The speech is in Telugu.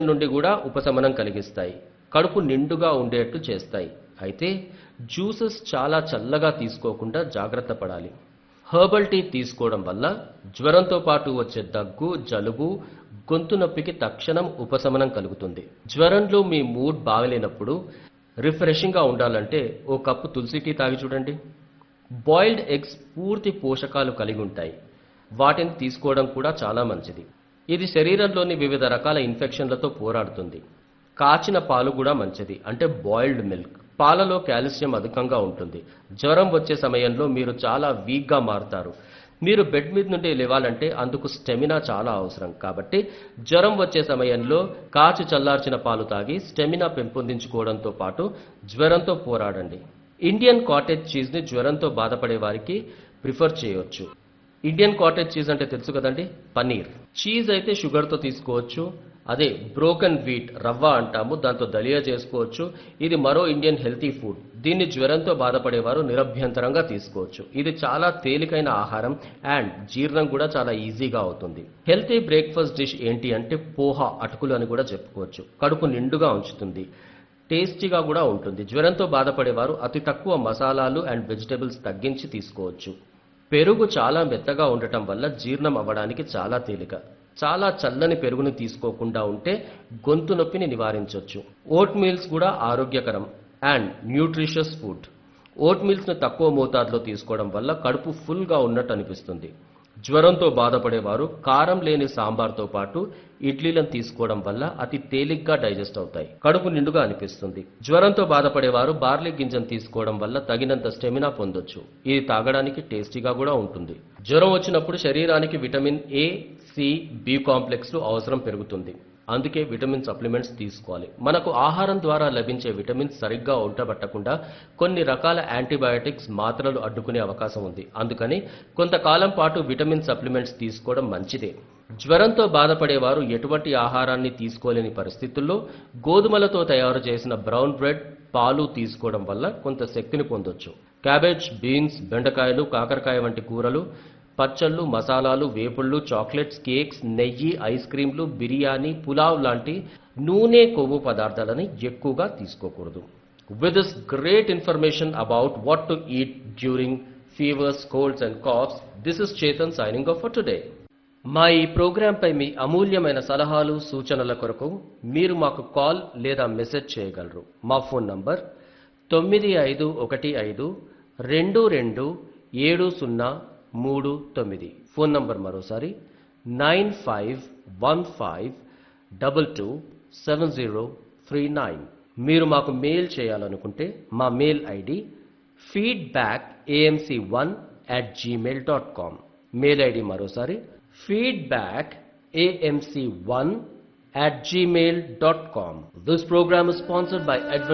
నుండి కూడా ఉపశమనం కలిగిస్తాయి కడుపు నిండుగా ఉండేట్టు చేస్తాయి అయితే జ్యూసెస్ చాలా చల్లగా తీసుకోకుండా జాగ్రత్త పడాలి హెర్బల్ టీ తీసుకోవడం వల్ల జ్వరంతో పాటు వచ్చే దగ్గు జలుబు గొంతు నొప్పికి తక్షణం ఉపశమనం కలుగుతుంది జ్వరంలో మీ మూడ్ బాగలేనప్పుడు రిఫ్రెషింగ్గా ఉండాలంటే ఓ కప్పు తులసి టీ తాగి చూడండి బాయిల్డ్ ఎగ్స్ పూర్తి పోషకాలు కలిగి ఉంటాయి వాటిని తీసుకోవడం కూడా చాలా మంచిది ఇది శరీరంలోని వివిధ రకాల ఇన్ఫెక్షన్లతో పోరాడుతుంది కాచిన పాలు కూడా మంచిది అంటే బాయిల్డ్ మిల్క్ పాలలో కాల్షియం అధికంగా ఉంటుంది జ్వరం వచ్చే సమయంలో మీరు చాలా వీక్గా మారుతారు మీరు బెడ్ మీద నుండి లేవాలంటే అందుకు స్టెమినా చాలా అవసరం కాబట్టి జ్వరం వచ్చే సమయంలో కాచి చల్లార్చిన పాలు తాగి స్టెమినా పెంపొందించుకోవడంతో పాటు జ్వరంతో పోరాడండి ఇండియన్ కాటేజ్ చీజ్ని జ్వరంతో బాధపడే వారికి ప్రిఫర్ చేయొచ్చు ఇండియన్ కాటేజ్ చీజ్ అంటే తెలుసు కదండి పన్నీర్ చీజ్ అయితే షుగర్తో తీసుకోవచ్చు అదే బ్రోకన్ వీట్ రవ్వ అంటాము దాంతో దలియా చేసుకోవచ్చు ఇది మరో ఇండియన్ హెల్తీ ఫుడ్ దీన్ని జ్వరంతో బాధపడేవారు నిరభ్యంతరంగా తీసుకోవచ్చు ఇది చాలా తేలికైన ఆహారం అండ్ జీర్ణం కూడా చాలా ఈజీగా అవుతుంది హెల్తీ బ్రేక్ఫాస్ట్ డిష్ ఏంటి అంటే పోహా అటుకులు అని కూడా చెప్పుకోవచ్చు కడుపు నిండుగా ఉంచుతుంది టేస్టీగా కూడా ఉంటుంది జ్వరంతో బాధపడేవారు అతి తక్కువ మసాలాలు అండ్ వెజిటబుల్స్ తగ్గించి తీసుకోవచ్చు పెరుగు చాలా మెత్తగా ఉండటం వల్ల జీర్ణం అవ్వడానికి చాలా తేలిక చాలా చల్లని పెరుగుని తీసుకోకుండా ఉంటే గొంతు నొప్పిని నివారించవచ్చు ఓట్ మీల్స్ కూడా ఆరోగ్యకరం అండ్ న్యూట్రిషియస్ ఫుడ్ ఓట్ మీల్స్ను తక్కువ మోతాదులో తీసుకోవడం వల్ల కడుపు ఫుల్గా ఉన్నట్టు అనిపిస్తుంది జ్వరంతో బాధపడేవారు కారం లేని సాంబార్తో పాటు ఇడ్లీలను తీసుకోవడం వల్ల అతి తేలిగ్గా డైజెస్ట్ అవుతాయి కడుపు నిండుగా అనిపిస్తుంది జ్వరంతో బాధపడేవారు బార్లీ గింజను తీసుకోవడం వల్ల తగినంత స్టెమినా పొందొచ్చు ఇది తాగడానికి టేస్టీగా కూడా ఉంటుంది జ్వరం వచ్చినప్పుడు శరీరానికి విటమిన్ ఏ సి బి కాంప్లెక్స్లు అవసరం పెరుగుతుంది అందుకే విటమిన్ సప్లిమెంట్స్ తీసుకోవాలి మనకు ఆహారం ద్వారా లభించే విటమిన్స్ సరిగ్గా ఉండబట్టకుండా కొన్ని రకాల యాంటీబయాటిక్స్ మాత్రలు అడ్డుకునే అవకాశం ఉంది అందుకని కొంతకాలం పాటు విటమిన్ సప్లిమెంట్స్ తీసుకోవడం మంచిదే జ్వరంతో బాధపడేవారు ఎటువంటి ఆహారాన్ని తీసుకోలేని పరిస్థితుల్లో గోధుమలతో తయారు చేసిన బ్రౌన్ బ్రెడ్ పాలు తీసుకోవడం వల్ల కొంత శక్తిని పొందొచ్చు క్యాబేజ్ బీన్స్ బెండకాయలు కాకరకాయ వంటి కూరలు పచ్చళ్ళు మసాలాలు వేపుళ్ళు చాక్లెట్స్ కేక్స్ నెయ్యి ఐస్ క్రీంలు బిర్యానీ పులావ్ లాంటి నూనె కొవ్వు పదార్థాలని ఎక్కువగా తీసుకోకూడదు with this great information about what to eat during fevers colds and coughs this is Chetan signing off for today మా ఈ ప్రోగ్రాంపై మీ అమూల్యమైన సలహాలు సూచనల కొరకు మీరు మాకు కాల్ లేదా మెసేజ్ చేయగలరు మా ఫోన్ నంబర్ తొమ్మిది ఐదు ఒకటి ఐదు రెండు రెండు ఏడు సున్నా మూడు తొమ్మిది ఫోన్ నంబర్ మరోసారి nine five one five double two seven zero three nine మీరు మాకు మెయిల్ చేయాలనుకుంటే మా mail ID feedback AMC one at Gmail dot com mail ID మరోసారి feedback AMC one at gmail.com. This program is sponsored by Edward